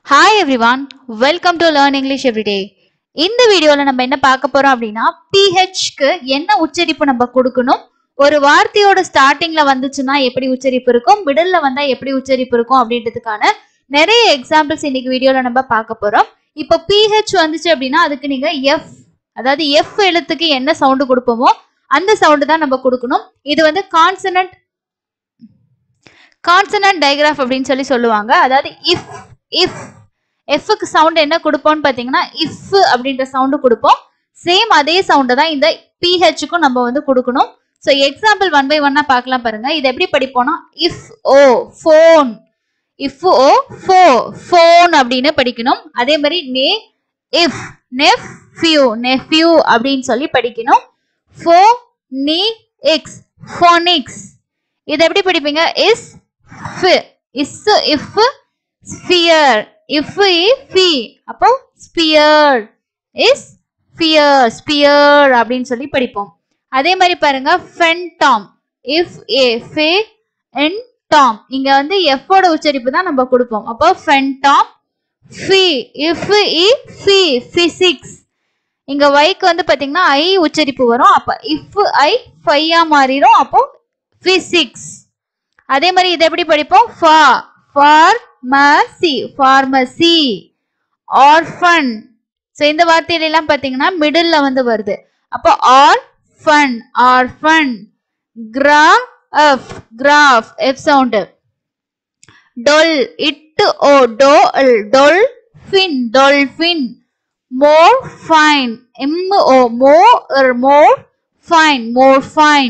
hi everyone welcome to learn English everyday இந்த வீடியோவில் நம்ம என்ன பார்க்க போறோம் அப்படின்னா பிஹெச்க்கு என்ன உச்சரிப்பு நம்ம கொடுக்கணும் ஒரு வார்த்தையோட ஸ்டார்டிங்ல வந்துச்சுன்னா எப்படி உச்சரிப்பு இருக்கும் மிடில்ல வந்தா எப்படி உச்சரிப்பு இருக்கும் அப்படின்றதுக்கான நிறைய எக்ஸாம்பிள்ஸ் இன்னைக்கு வீடியோல நம்ம பார்க்க போறோம் இப்போ பிஹெச் வந்துச்சு அப்படின்னா அதுக்கு நீங்க எஃப் அதாவது எஃப் எழுத்துக்கு என்ன சவுண்டு கொடுப்போமோ அந்த சவுண்டு தான் நம்ம கொடுக்கணும் இது வந்து கான்சனன்ட் கான்சனன்ட் டைகிராஃப் அப்படின்னு சொல்லி சொல்லுவாங்க அதாவது இஃப் இஃப் எஃப்க்கு சவுண்ட் என்ன கொடுப்போம்னு பார்த்தீங்கன்னா இஃப் அப்படின்ற சவுண்டு கொடுப்போம் சேம் அதே சவுண்டை தான் இந்த பிஹெச்சுக்கும் நம்ம வந்து கொடுக்கணும் ஸோ எக்ஸாம்பிள் ஒன் பை ஒன்னா பார்க்கலாம் பாருங்க இது எப்படி படிப்போம்னா F O phone F O pho phone அப்படின்னு படிக்கணும் அதே மாதிரி நே இஃப் நெஃப் ஃபியூ நெஃப்யூ அப்படின்னு சொல்லி படிக்கணும் ஃபோ நீ எக்ஸ் ஃபோனிக்ஸ் இது எப்படி படிப்பீங்க இஸ் ஃபி இஸ் இஃப் ஸ்பியர் இஃப் ஃபி அப்போ ஸ்பியர் இஸ் ஸ்பியர் ஸ்பியர் அப்படின்னு சொல்லி படிப்போம் அதே மாதிரி பாருங்க ஃபென்டாம் இஃப் ஏ ஃபே என் டாம் இங்க வந்து எஃபோட உச்சரிப்பு தான் நம்ம கொடுப்போம் அப்போ ஃபென்டாம் ஃபி இஃப் இ ஃபி ஃபிசிக்ஸ் இங்க வைக்கு வந்து பாத்தீங்கன்னா ஐ உச்சரிப்பு வரும் அப்ப இஃப் ஐ ஃபையா மாறிடும் அப்போ பிசிக்ஸ் அதே மாதிரி இதை எப்படி படிப்போம் ஃபா ஃபார்மசி ஃபார்மசி ஆர்ஃபன் ஸோ இந்த வார்த்தையில எல்லாம் பாத்தீங்கன்னா மிடில்ல வந்து வருது அப்போ orphan orphan gra F graph F sound dol இட்டு O dol dol fin dolphin more fine m o more more fine more fine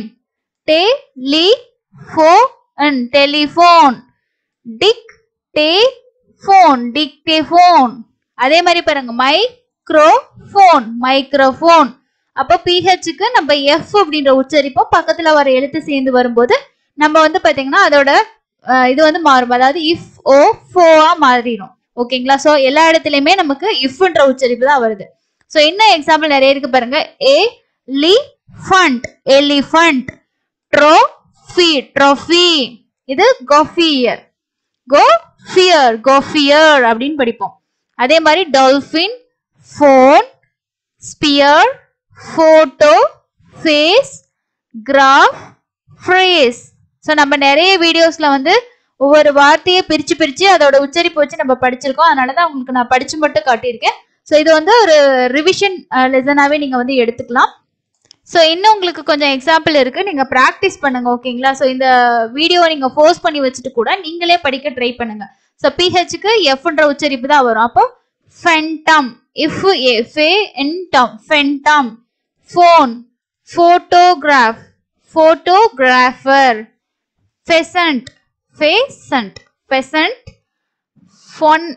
telephone telephone dick phone dictaphone அதே மாதிரி பாருங்க மைக்ரோஃபோன் மைக்ரோஃபோன் அப்போ பிஹெச்சுக்கு நம்ம எஃப் அப்படின்ற உச்சரிப்போம் பக்கத்துல வர எழுத்து சேர்ந்து வரும்போது நம்ம வந்து பாத்தீங்கன்னா அதோட அஹ், இது வந்து மாறும் அதாவது இஃப் ஓ ஃபோவா மாறிடும் ஓகேங்களா சோ எல்லா இடத்துலயுமே நமக்கு இஃப்ன்ற உச்சரிப்பு தான் வருது சோ இன்னும் எக்ஸாம்பிள் நிறைய இருக்கு பாருங்க elephant elephant trophy trophy இது கோஃபியர் கோஃபியர் கோஃபியர் அப்படின்னு படிப்போம் அதே மாதிரி dolphin phone sphere photo face graph phrase so நம்ம நிறைய வீடியோஸ்ல வந்து ஒவ்வொரு வார்த்தையை பிரிச்சு பிரிச்சு அதோட உச்சரிப்பு வச்சு நம்ம படிச்சிருக்கோம் அதனால தான் உங்களுக்கு நான் படிச்சு மட்டும் காட்டியிருக்கேன் ஸோ இது வந்து ஒரு ரிவிஷன் லெசனாவே நீங்க வந்து எடுத்துக்கலாம் ஸோ இன்னும் உங்களுக்கு கொஞ்சம் எக்ஸாம்பிள் இருக்கு நீங்க ப்ராக்டிஸ் பண்ணுங்க ஓகேங்களா ஸோ இந்த வீடியோவை நீங்க ஃபோர்ஸ் பண்ணி வச்சுட்டு கூட நீங்களே படிக்க ட்ரை பண்ணுங்க ஸோ பிஹெச்சுக்கு எஃப்ன்ற உச்சரிப்பு தான் வரும் அப்போ ஃபென்டம் F A phantom phantom phone photograph photographer pheasant pheasant pheasant phone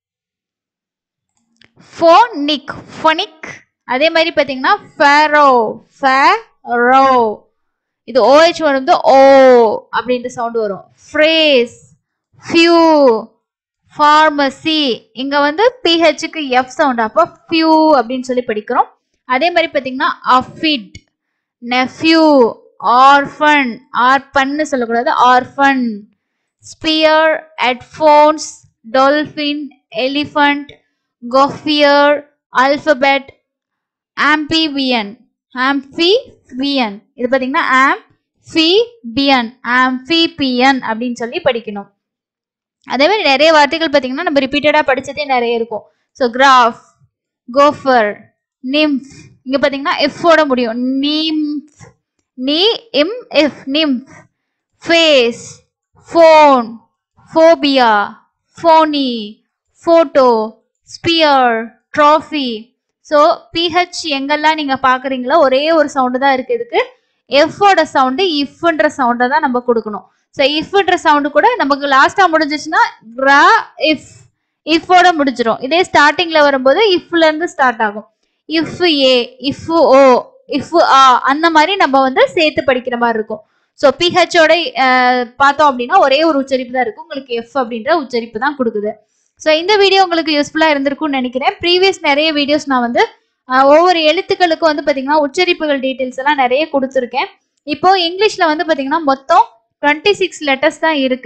phonic phonic அதே மாதிரி பார்த்தீங்கன்னா ஃபேரோ ஃபேரோ இது ஓஹெச் வரும்போது ஓ அப்படின்ற சவுண்ட் வரும் ஃப்ரேஸ் ஃபியூ ஃபார்மசி இங்க வந்து பிஹெச்சுக்கு எஃப் சவுண்ட் அப்போ ஃபியூ அப்படின்னு சொல்லி படிக்கிறோம் அதே மாதிரி பார்த்தீங்கன்னா அஃபிட் நெஃப்யூ ஆர்ஃபன் ஆர்பன்னு சொல்லக்கூடாது orphan sphere headphones dolphin elephant gopher alphabet amphibian amphibian இது பார்த்தீங்கன்னா ஆம்பிபியன் ஆம்பிபியன் அப்படின்னு சொல்லி படிக்கணும் அதே மாதிரி நிறைய வார்த்தைகள் பார்த்தீங்கன்னா நம்ம ரிப்பீட்டடாக படிச்சதே நிறைய இருக்கும் ஸோ கிராஃப் கோஃபர் நிம்ஃப் இங்கே பார்த்தீங்கன்னா எஃப்போட முடியும் நிம்ஃப் நீ இம் F nymph face phone phobia phony photo sphere trophy so PH எங்கெல்லாம் நீங்கள் பார்க்குறீங்களோ ஒரே ஒரு சவுண்டு தான் இருக்குது இதுக்கு எஃப்போட சவுண்டு இஃப்ன்ற சவுண்டை தான் நம்ம கொடுக்கணும் ஸோ இஃப்ன்ற சவுண்டு கூட நமக்கு லாஸ்ட்டாக முடிஞ்சிச்சுன்னா கிரா இஃப் இஃப்போட முடிஞ்சிடும் இதே ஸ்டார்டிங்கில் வரும்போது இஃப்ல இருந்து ஸ்டார்ட் ஆகும் F A F O F ஆ அந்த மாதிரி நம்ம வந்து சேர்த்து படிக்கிற மாதிரி இருக்கும் ஸோ பிஹெச்சோட பார்த்தோம் அப்படின்னா ஒரே ஒரு உச்சரிப்பு தான் இருக்கும் உங்களுக்கு எஃப் அப்படின்ற உச்சரிப்பு தான் கொடுக்குது ஸோ இந்த வீடியோ உங்களுக்கு யூஸ்ஃபுல்லாக இருந்திருக்கும்னு நினைக்கிறேன் ப்ரீவியஸ் நிறைய வீடியோஸ் நான் வந்து அஹ், ஒவ்வொரு எழுத்துக்களுக்கும் வந்து பார்த்தீங்கன்னா உச்சரிப்புகள் டீட்டெயில்ஸ் எல்லாம் நிறைய கொடுத்துருக்கேன் இப்போ இங்கிலீஷில் வந்து பார்த்தீங்கன்னா மொத்தம் டுவெண்ட்டி சிக்ஸ் லெட்டர்ஸ் தான் இருக்கு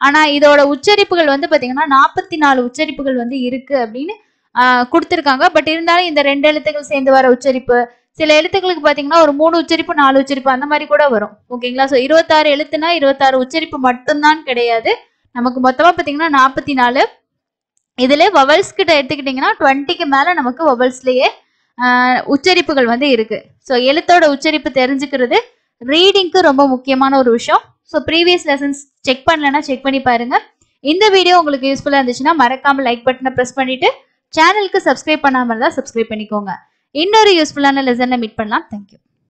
ஆனா இதோட உச்சரிப்புகள் வந்து பாத்தீங்கன்னா நாற்பத்தி நாலு உச்சரிப்புகள் வந்து இருக்கு அப்படின்னு ஆஹ் கொடுத்திருக்காங்க பட் இருந்தாலும் இந்த ரெண்டு எழுத்துக்கள் சேர்ந்து வர உச்சரிப்பு சில எழுத்துக்களுக்கு பாத்தீங்கன்னா ஒரு மூணு உச்சரிப்பு நாலு உச்சரிப்பு அந்த மாதிரி கூட வரும் ஓகேங்களா ஸோ இருபத்தாறு எழுத்துனா இருபத்தாறு உச்சரிப்பு மட்டும்தான் கிடையாது நமக்கு மொத்தமா பாத்தீங்கன்னா நாற்பத்தி நாலு இதுல வவல்ஸ் கிட்ட எடுத்துக்கிட்டிங்கன்னா டுவெண்ட்டிக்கு மேல நமக்கு வவல்ஸ்லயே உச்சரிப்புகள் வந்து இருக்கு ஸோ எழுத்தோட உச்சரிப்பு தெரிஞ்சுக்கிறது ரீடிங்க்கு ரொம்ப முக்கியமான ஒரு விஷயம் ஸோ ப்ரீவியஸ் லெசன்ஸ் செக் பண்ணலன்னா செக் பண்ணி பாருங்க இந்த வீடியோ உங்களுக்கு யூஸ்ஃபுல்லா இருந்துச்சுன்னா மறக்காம லைக் பட்டனை ப்ரெஸ் பண்ணிட்டு சேனலுக்கு சப்ஸ்கிரைப் பண்ணாம இருந்தா சப்ஸ்கிரைப் பண்ணிக்கோங்க இன்னொரு யூஸ்ஃபுல்லான லெசன்ல மீட் பண்ணலாம் தேங்க்யூ